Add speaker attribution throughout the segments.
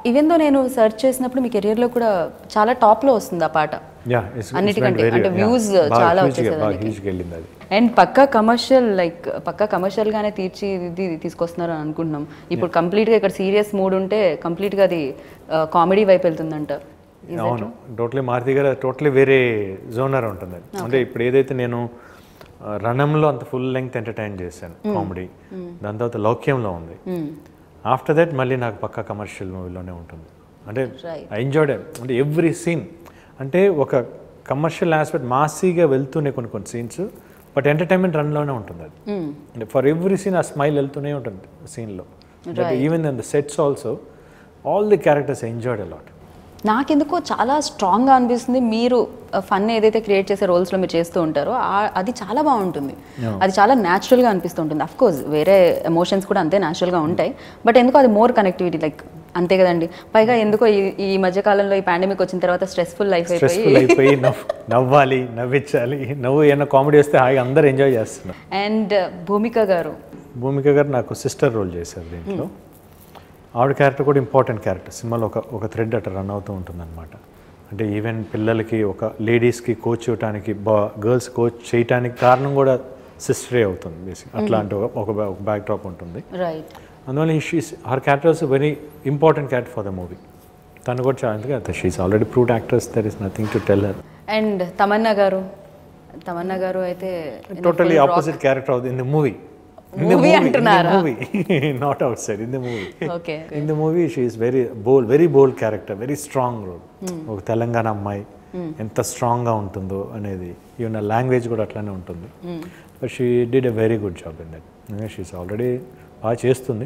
Speaker 1: Even though నేను search చేసినప్పుడు మీ కెరియర్లో కూడా చాలా టాప్లో వస్తుంది ఆ పాట
Speaker 2: యా
Speaker 1: అన్నిటికంటే అంటే views చాలా వచ్చేసాయి దానికి.
Speaker 2: హ్యూజ్కి వెళ్ళింది అది
Speaker 1: అండ్ పక్కా కమర్షియల్ లైక్ పక్కా కమర్షియల్ గానే తీర్చి ఇది తీసుకొస్తున్నారు అని అనుకుంటున్నాం ఇప్పుడు కంప్లీట్ గా ఇక్కడ సీరియస్ మూడ్ ఉంటే కంప్లీట్ గా అది కామెడీ వైపు వెళ్తుందంట
Speaker 2: అవును టోటలీ మారుతి గారు టోటలీ వేరే జోనర్ ఉంటుంది అది. అంటే ఇప్పుడు ఏదైతే నేను ఆ, రణంలో అంత ఫుల్ లెంగ్త్ ఎంటర్టైన్ చేశాను కామెడీ దాని తర్వాత లౌక్యంలో ఉంది ఆఫ్టర్ దట్ మళ్ళీ నాకు పక్కా కమర్షియల్ మూవీలోనే ఉంటుంది అంటే
Speaker 1: Right.
Speaker 2: ఐ ఎంజాయ్డ్ అంటే ఎవ్రీ సీన్ అంటే ఒక కమర్షియల్ ఆస్పెక్ట్ మాసీగా వెళ్తూనే కొన్ని కొన్ని సీన్స్ బట్ ఎంటర్టైన్మెంట్ రన్లోనే ఉంటుంది అది అంటే ఫర్ ఎవ్రీ సీన్ ఆ స్మైల్ వెళ్తూనే ఉంటుంది సీన్లో even in the sets also all the characters enjoyed a lot
Speaker 1: నాకెందుకో చాలా స్ట్రాంగ్గా అనిపిస్తుంది మీరు ఫన్ ఏదైతే క్రియేట్ చేసే రోల్స్లో మీరు చేస్తూ ఉంటారో ఆ- అది చాలా బాగుంటుంది అది చాలా న్యాచురల్గా అనిపిస్తుంటుంది అఫ్ కోర్స్ వేరే ఎమోషన్స్ కూడా అంతే న్యాచురల్గా ఉంటాయి బట్ ఎందుకో అది మోర్ కనెక్టివిటీ లైక్ అంతే కదండి పైగా ఎందుకో ఈ ఈ మధ్య కాలంలో ఈ పాండమిక్ వచ్చిన తర్వాత స్ట్రెస్ఫుల్ లైఫ్ అయిపోయి
Speaker 2: స్ట్రెస్ఫుల్ అయిపోయి నవ్వు నవ్వాలి నవ్వించాలి నవ్వు ఏమైనా కామెడీ వస్తే హాయిగా అందరు ఎంజాయ్ చేస్తున్నారు
Speaker 1: అండ్ భూమిక గారు
Speaker 2: భూమిక గారు నాకు సిస్టర్ రోల్ చేశారు దీంట్లో ఆవిడ క్యారెక్టర్ కూడా ఇంపార్టెంట్ క్యారెక్టర్ సినిమాలో ఒక ఒక థ్రెడ్ అట్లా రన్ అవుతూ ఉంటుందన్నమాట అంటే ఈవెన్ పిల్లలకి ఒక లేడీస్కి కోచ్ ఇవ్వటానికి బా గర్ల్స్ కోచ్ చేయటానికి కారణం కూడా సిస్టరే అవుతుంది బేసిక్ అట్లాంటి ఒక ఒక బ్యాక్ డ్రాప్ ఉంటుంది
Speaker 1: రైట్
Speaker 2: అందువల్ల she's her character also very important character for the movie తను కూడా చాలా ఎందుకంటే she is already proved actors there is nothing to tell her
Speaker 1: and Tamannaah garu Tamannaah garu అయితే
Speaker 2: టోటలీ ఆపోజిట్ క్యారెక్టర్ అవుతుంది in the movie in the
Speaker 1: Movie
Speaker 2: movie
Speaker 1: అంటున్నారా?
Speaker 2: Movie not outside in the movie
Speaker 1: okay
Speaker 2: in the movie she is very bold very bold character very strong role ఒక తెలంగాణ అమ్మాయి ఎంత స్ట్రాంగ్గా ఉంటుందో అనేది even ఆ language కూడా అట్లానే ఉంటుంది but she did a very good job in that she is already బాగా చేస్తుంది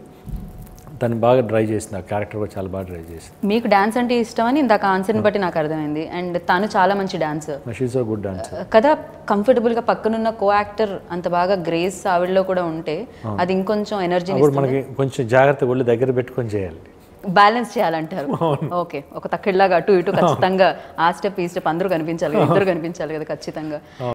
Speaker 2: తను బాగా డ్రై చేసింది ఆ క్యారెక్టర్ కూడా చాలా బాగా డ్రై చేసింది
Speaker 1: మీకు డాన్స్ అంటే ఇష్టం అని ఇందాక ఆన్సర్ని బట్టి నాకు అర్థమైంది అండ్ తను చాలా మంచి dancer
Speaker 2: she is a good dancer
Speaker 1: కదా కంఫర్టబుల్గా పక్కనున్న కో యాక్టర్ అంత బాగా గ్రేస్ ఆవిడలో కూడా ఉంటే అది ఇంకొంచెం ఎనర్జీని
Speaker 2: అప్పుడు మనకి కొంచెం జాగ్రత్త ఒళ్ళు దగ్గర పెట్టుకొని చేయాలి
Speaker 1: బ్యాలెన్స్ చేయాలంటారు ఓకే ఒక తక్కిడిలాగా అటు ఇటు ఖచ్చితంగా ఆ స్టెప్ ఈ స్టెప్ అందరూ కనిపించాలి కదా, ఇద్దరు కనిపించాలి కదా ఖచ్చితంగా